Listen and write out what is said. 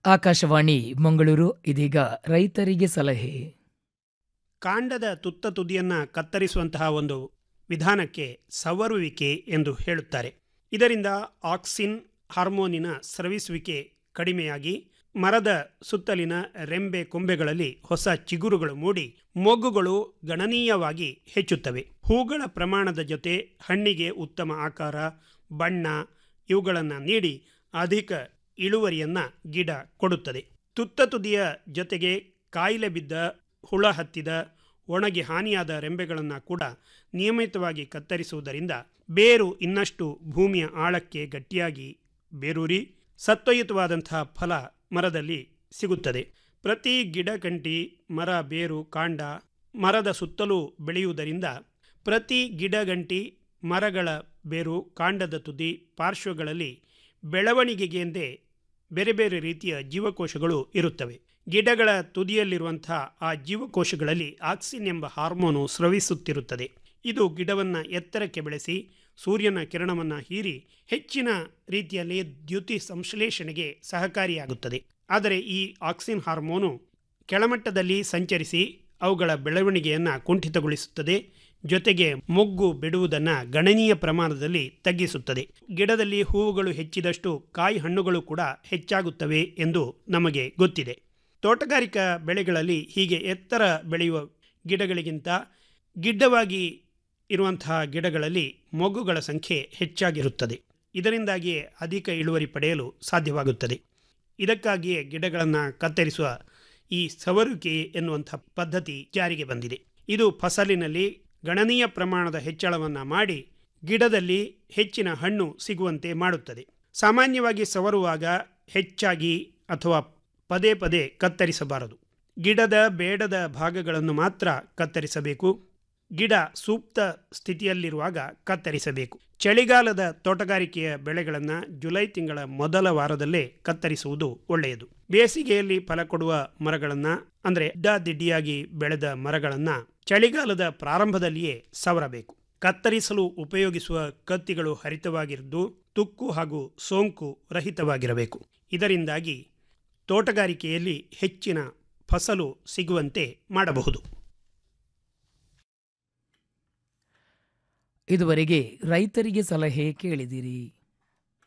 ಆಕಾಶವಾಣಿ ಮಂಗಳೂರು ಇದೀಗ ರೈತರಿಗೆ ಸಲಹೆ ಕಾಂಡದ ತುತ್ತ ತುದಿಯನ್ನು ಕತ್ತರಿಸುವಂತಹ ಒಂದು ವಿಧಾನಕ್ಕೆ ಸವರುವಿಕೆ ಎಂದು ಹೇಳುತ್ತಾರೆ ಇದರಿಂದ ಆಕ್ಸಿನ್ ಹಾರ್ಮೋನಿನ ಸ್ರವಿಸುವಿಕೆ ಕಡಿಮೆಯಾಗಿ ಮರದ ಸುತ್ತಲಿನ ರೆಂಬೆ ಕೊಂಬೆಗಳಲ್ಲಿ ಹೊಸ ಚಿಗುರುಗಳು ಮೂಡಿ ಮೊಗ್ಗುಗಳು ಗಣನೀಯವಾಗಿ ಹೆಚ್ಚುತ್ತವೆ ಹೂಗಳ ಪ್ರಮಾಣದ ಜೊತೆ ಹಣ್ಣಿಗೆ ಉತ್ತಮ ಆಕಾರ ಬಣ್ಣ ಇವುಗಳನ್ನು ನೀಡಿ ಅಧಿಕ ಇಳುವರಿಯನ್ನ ಗಿಡ ಕೊಡುತ್ತದೆ ತುತ್ತ ತುದಿಯ ಜೊತೆಗೆ ಕಾಯಿಲೆ ಬಿದ್ದ ಹುಳ ಹತ್ತಿದ ಒಣಗಿ ಹಾನಿಯಾದ ರೆಂಬೆಗಳನ್ನು ಕೂಡ ನಿಯಮಿತವಾಗಿ ಕತ್ತರಿಸುವುದರಿಂದ ಬೇರು ಇನ್ನಷ್ಟು ಭೂಮಿಯ ಆಳಕ್ಕೆ ಗಟ್ಟಿಯಾಗಿ ಬೇರೂರಿ ಸತ್ವಯುತವಾದಂತಹ ಫಲ ಮರದಲ್ಲಿ ಸಿಗುತ್ತದೆ ಪ್ರತಿ ಗಿಡಗಂಟಿ ಮರ ಬೇರು ಕಾಂಡ ಮರದ ಸುತ್ತಲೂ ಬೆಳೆಯುವುದರಿಂದ ಪ್ರತಿ ಗಿಡಗಂಟಿ ಮರಗಳ ಬೇರು ಕಾಂಡದ ತುದಿ ಪಾರ್ಶ್ವಗಳಲ್ಲಿ ಬೆಳವಣಿಗೆಗೆಂದೇ ಬೇರೆ ಬೇರೆ ರೀತಿಯ ಜೀವಕೋಶಗಳು ಇರುತ್ತವೆ ಗಿಡಗಳ ತುದಿಯಲ್ಲಿರುವಂಥ ಆ ಜೀವಕೋಶಗಳಲ್ಲಿ ಆಕ್ಸಿನ್ ಎಂಬ ಹಾರ್ಮೋನು ಸ್ರವಿಸುತ್ತಿರುತ್ತದೆ ಇದು ಗಿಡವನ್ನು ಎತ್ತರಕ್ಕೆ ಬೆಳೆಸಿ ಸೂರ್ಯನ ಕಿರಣವನ್ನು ಹೀರಿ ಹೆಚ್ಚಿನ ರೀತಿಯಲ್ಲಿ ದ್ಯುತಿ ಸಂಶ್ಲೇಷಣೆಗೆ ಸಹಕಾರಿಯಾಗುತ್ತದೆ ಆದರೆ ಈ ಆಕ್ಸಿನ್ ಹಾರ್ಮೋನು ಕೆಳಮಟ್ಟದಲ್ಲಿ ಸಂಚರಿಸಿ ಅವುಗಳ ಬೆಳವಣಿಗೆಯನ್ನು ಕುಂಠಿತಗೊಳಿಸುತ್ತದೆ ಜೊತೆಗೆ ಮೊಗ್ಗು ಬಿಡುವುದನ್ನು ಗಣನೀಯ ಪ್ರಮಾಣದಲ್ಲಿ ತಗ್ಗಿಸುತ್ತದೆ ಗಿಡದಲ್ಲಿ ಹೂವುಗಳು ಹೆಚ್ಚಿದಷ್ಟು ಕಾಯಿ ಹಣ್ಣುಗಳು ಕೂಡ ಹೆಚ್ಚಾಗುತ್ತವೆ ಎಂದು ನಮಗೆ ಗೊತ್ತಿದೆ ತೋಟಗಾರಿಕಾ ಬೆಳೆಗಳಲ್ಲಿ ಹೀಗೆ ಎತ್ತರ ಬೆಳೆಯುವ ಗಿಡಗಳಿಗಿಂತ ಗಿಡ್ಡವಾಗಿ ಇರುವಂತಹ ಗಿಡಗಳಲ್ಲಿ ಮೊಗ್ಗುಗಳ ಸಂಖ್ಯೆ ಹೆಚ್ಚಾಗಿರುತ್ತದೆ ಇದರಿಂದಾಗಿಯೇ ಅಧಿಕ ಇಳುವರಿ ಪಡೆಯಲು ಸಾಧ್ಯವಾಗುತ್ತದೆ ಇದಕ್ಕಾಗಿಯೇ ಗಿಡಗಳನ್ನು ಕತ್ತರಿಸುವ ಈ ಸವರುವಿಕೆ ಎನ್ನುವಂಥ ಪದ್ಧತಿ ಜಾರಿಗೆ ಬಂದಿದೆ ಇದು ಫಸಲಿನಲ್ಲಿ ಗಣನೀಯ ಪ್ರಮಾಣದ ಹೆಚ್ಚಳವನ್ನು ಮಾಡಿ ಗಿಡದಲ್ಲಿ ಹೆಚ್ಚಿನ ಹಣ್ಣು ಸಿಗುವಂತೆ ಮಾಡುತ್ತದೆ ಸಾಮಾನ್ಯವಾಗಿ ಸವರುವಾಗ ಹೆಚ್ಚಾಗಿ ಅಥವಾ ಪದೇ ಪದೇ ಕತ್ತರಿಸಬಾರದು ಗಿಡದ ಬೇಡದ ಭಾಗಗಳನ್ನು ಮಾತ್ರ ಕತ್ತರಿಸಬೇಕು ಗಿಡ ಸೂಕ್ತ ಸ್ಥಿತಿಯಲ್ಲಿರುವಾಗ ಕತ್ತರಿಸಬೇಕು ಚಳಿಗಾಲದ ತೋಟಗಾರಿಕೆಯ ಬೆಳೆಗಳನ್ನು ಜುಲೈ ತಿಂಗಳ ಮೊದಲ ವಾರದಲ್ಲೇ ಕತ್ತರಿಸುವುದು ಒಳ್ಳೆಯದು ಬೇಸಿಗೆಯಲ್ಲಿ ಫಲ ಕೊಡುವ ಮರಗಳನ್ನು ಅಂದರೆ ದಿಡ್ಡಿಯಾಗಿ ಬೆಳೆದ ಮರಗಳನ್ನು ಚಳಿಗಾಲದ ಪ್ರಾರಂಭದಲ್ಲಿಯೇ ಸವರಬೇಕು ಕತ್ತರಿಸಲು ಉಪಯೋಗಿಸುವ ಕತ್ತಿಗಳು ಹರಿತವಾಗಿದ್ದು ತುಕ್ಕು ಹಾಗೂ ಸೋಂಕು ರಹಿತವಾಗಿರಬೇಕು ಇದರಿಂದಾಗಿ ತೋಟಗಾರಿಕೆಯಲ್ಲಿ ಹೆಚ್ಚಿನ ಫಸಲು ಸಿಗುವಂತೆ ಮಾಡಬಹುದು ಇದುವರೆಗೆ ರೈತರಿಗೆ ಸಲಹೆ ಕೇಳಿದಿರಿ